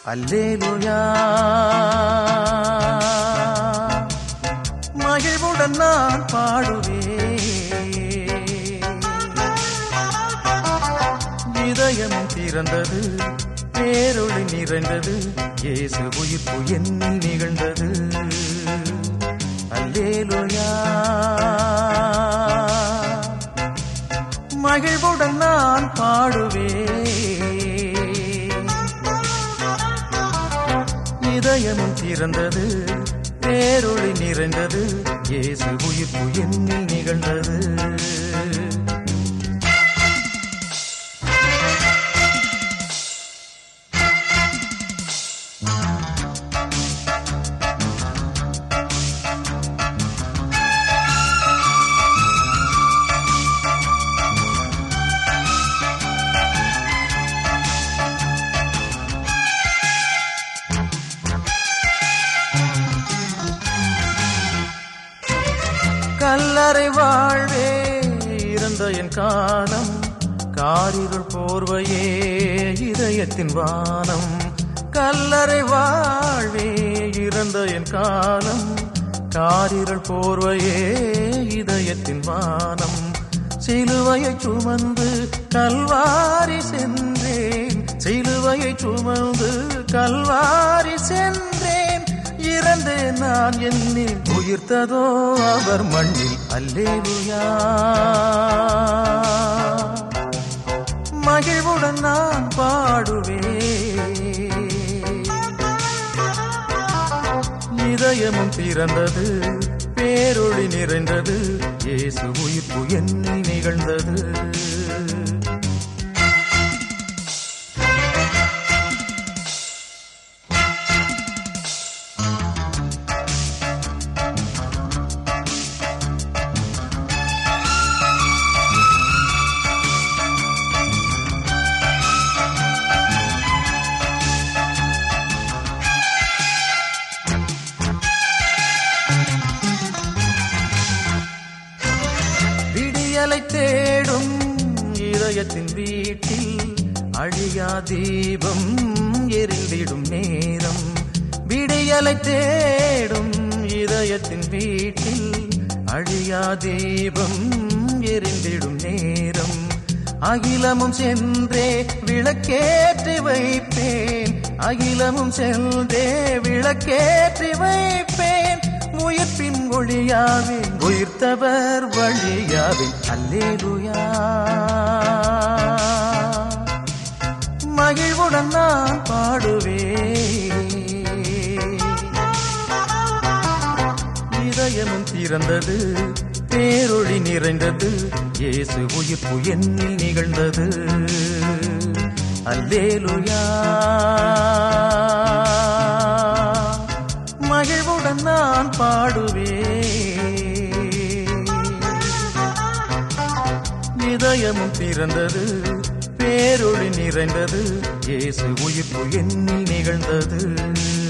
அல்லேலுயா மகிழ்வுடன் நான் பாடுவேன் இதயம் திறந்தது பேரொளி நிறைந்தது இயேசு உயிர்ப்பு என்னில் நிகழ்ந்தது அல்லேலுயா மகிழ்வுடன் நான் பாடுவேன் இதயமும் திறந்தது பேரொளி நிறைந்தது இயேசு உயிர்ப்பு என்னில் நிகழ்ந்தது கல்லறை வாழ்வே இருந்த என் காலம் காரிருள் போர்வையே இதயத்தின் வானம் கல்லறை வாழ்வே இறந்த என் காலம் காரிருள் போர்வையே இதயத்தின் வானம் சிலுவையை சுமந்து கல்வாரி சென்றேன் சிலுவையை சுமந்து கல்வாரி சென்றேன் இறந்தேன் நான் என்னில் உயிர்த்ததோ அவர் மண்ணில் அல்லேலுயா மகிழ்வுடன் நான் பாடுவேன் இதயமும் திறந்தது பேரொளி நிறைந்தது இயேசு உயிர்ப்பு என்னில் நிகழ்ந்தது விடியலை தேடும் இதயத்தின் வீட்டில் அழியா தீபம் எரிந்திடும் நேரம் விடியலை தேடும் இதயத்தின் வீட்டில் அழியா தீபம் எரிந்திடும் நேரம் அகிலமும் சென்றே விளக்கேற்றி வைப்பேன் அகிலமும் சென்றே விளக்கேற்றி வைப்பேன் உயிர்ப்பின் ஒளியாவே உயிர்த்தவர் வழியாவே அல்லேலுயா மகிழ்வுடன் நான் பாடுவேன் இதயமும் திறந்தது பேரொளி நிறைந்தது இயேசு உயிர்ப்பு என்னில் நிகழ்ந்தது அல்லேலுயா மகிழ்வுடன் நான் பாடுவேன் இதயமும் திறந்தது பேரொளி நிறைந்தது இயேசு உயிர்ப்பு என்னில் நிகழ்ந்தது